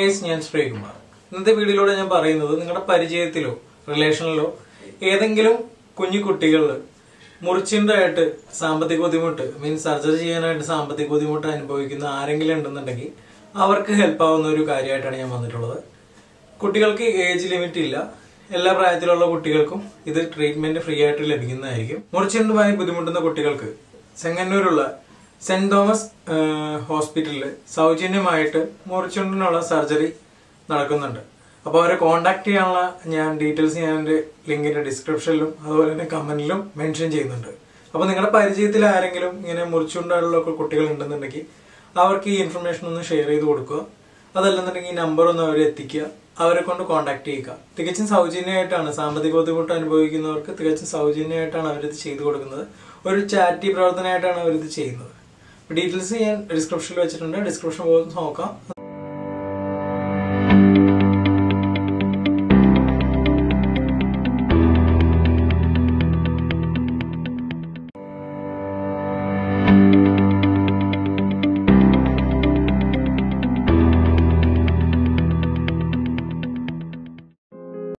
guys ഞാൻ ശ്രീകുമാർ ഇന്നത്തെ വീഡിയോയിലൂടെ ഞാൻ പറയുന്നത് നിങ്ങളുടെ പരിചയത്തിലോ റിലേഷനിലോ ഏതെങ്കിലും കുഞ്ഞു കുട്ടികളിൽ മുറിച്ചിണ്ടായിട്ട് സാമ്പത്തിക ബുദ്ധിമുട്ട് മീൻസ് സർജറി ചെയ്യാനായിട്ട് സാമ്പത്തിക ബുദ്ധിമുട്ട് അനുഭവിക്കുന്ന ആരെങ്കിലും ഉണ്ടെന്നുണ്ടെങ്കിൽ അവർക്ക് ഹെൽപ്പ് ആവുന്ന ഒരു കാര്യമായിട്ടാണ് ഞാൻ വന്നിട്ടുള്ളത് കുട്ടികൾക്ക് ഏജ് ലിമിറ്റ് ഇല്ല എല്ലാ പ്രായത്തിലുള്ള കുട്ടികൾക്കും ഇത് ട്രീറ്റ്മെന്റ് ഫ്രീ ആയിട്ട് ലഭിക്കുന്നതായിരിക്കും മുറിച്ചുണ്ടുമായി ബുദ്ധിമുട്ടുന്ന കുട്ടികൾക്ക് ചെങ്ങന്നൂരുള്ള സെന്റ് തോമസ് ഹോസ്പിറ്റലിൽ സൗജന്യമായിട്ട് മുറിച്ചുണ്ടിനുള്ള സർജറി നടക്കുന്നുണ്ട് അപ്പോൾ അവരെ കോൺടാക്ട് ചെയ്യാനുള്ള ഞാൻ ഡീറ്റെയിൽസ് ഞാൻ എൻ്റെ ലിങ്കിന്റെ ഡിസ്ക്രിപ്ഷനിലും അതുപോലെ തന്നെ കമന്റിലും മെൻഷൻ ചെയ്യുന്നുണ്ട് അപ്പോൾ നിങ്ങളുടെ പരിചയത്തിൽ ആരെങ്കിലും ഇങ്ങനെ മുറിച്ചുകൊണ്ടുള്ള കുട്ടികൾ ഉണ്ടെന്നുണ്ടെങ്കിൽ അവർക്ക് ഈ ഇൻഫർമേഷൻ ഒന്ന് ഷെയർ ചെയ്ത് കൊടുക്കുക അതല്ലെന്നുണ്ടെങ്കിൽ ഈ നമ്പർ ഒന്ന് അവരെ എത്തിക്കുക അവരെ കൊണ്ട് കോൺടാക്ട് ചെയ്യുക തികച്ചും സൗജന്യമായിട്ടാണ് സാമ്പത്തിക ബുദ്ധിമുട്ട് അനുഭവിക്കുന്നവർക്ക് തികച്ചും സൗജന്യമായിട്ടാണ് അവരിത് ചെയ്തു കൊടുക്കുന്നത് ഒരു ചാരിറ്റി പ്രവർത്തനമായിട്ടാണ് അവരിത് ചെയ്യുന്നത് ഡീറ്റെയിൽസ് ഞാൻ ഡിസ്ക്രിപ്ഷനിൽ വെച്ചിട്ടുണ്ട് ഡിസ്ക്രിപ്ഷൻ പോകുന്ന നോക്കാം